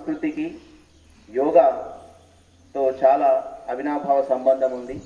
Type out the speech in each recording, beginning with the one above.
సంస్కృతికి యోగాతో చాలా అవినాభావ సంబంధం ఉంది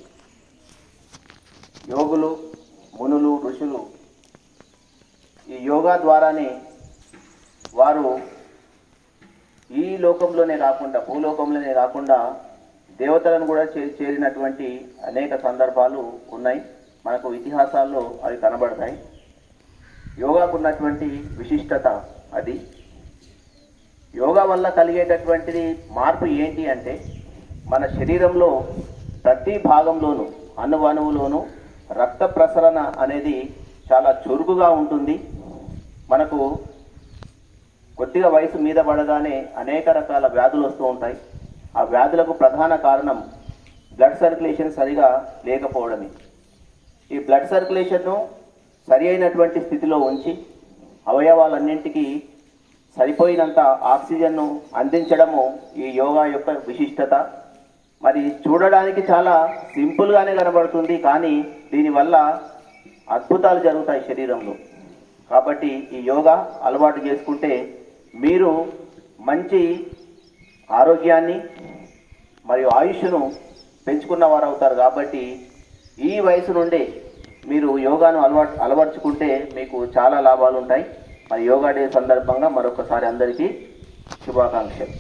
యోగులు మునులు ఋషులు ఈ యోగా ద్వారానే వారు ఈ లోకంలోనే కాకుండా భూలోకంలోనే కాకుండా దేవతలను కూడా చే చేరినటువంటి అనేక సందర్భాలు ఉన్నాయి మనకు ఇతిహాసాల్లో అవి కనబడతాయి యోగాకు ఉన్నటువంటి విశిష్టత అది యోగా వల్ల కలిగేటటువంటిది మార్పు ఏంటి అంటే మన శరీరంలో ప్రతి భాగంలోనూ అణువణువులోనూ రక్త ప్రసరణ అనేది చాలా చురుకుగా ఉంటుంది మనకు కొద్దిగా వయసు మీద పడగానే అనేక రకాల వ్యాధులు వస్తూ ఉంటాయి ఆ వ్యాధులకు ప్రధాన కారణం బ్లడ్ సర్క్యులేషన్ సరిగా లేకపోవడమే ఈ బ్లడ్ సర్క్యులేషన్ను సరి అయినటువంటి స్థితిలో ఉంచి అవయవాలన్నింటికి సరిపోయినంత ఆక్సిజన్ను అందించడము ఈ యోగా యొక్క విశిష్టత మరి చూడడానికి చాలా సింపుల్గానే కనబడుతుంది కానీ దీనివల్ల అద్భుతాలు జరుగుతాయి శరీరంలో కాబట్టి ఈ యోగా అలవాటు చేసుకుంటే మీరు మంచి ఆరోగ్యాన్ని మరియు ఆయుష్ను పెంచుకున్న వారు అవుతారు కాబట్టి ఈ వయసు నుండే మీరు యోగాను అలవాటు అలవర్చుకుంటే మీకు చాలా లాభాలు ఉంటాయి మరి యోగా డే సందర్భంగా మరొకసారి అందరికీ శుభాకాంక్షలు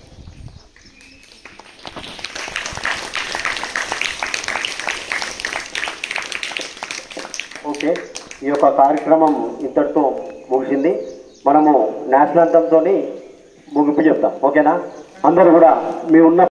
ఓకే ఈ యొక్క కార్యక్రమం ఇంతటితో ముగిసింది మనము నేషనల్ అంతంతో ముగింపు చెప్తాం ఓకేనా అందరూ కూడా మీ ఉన్న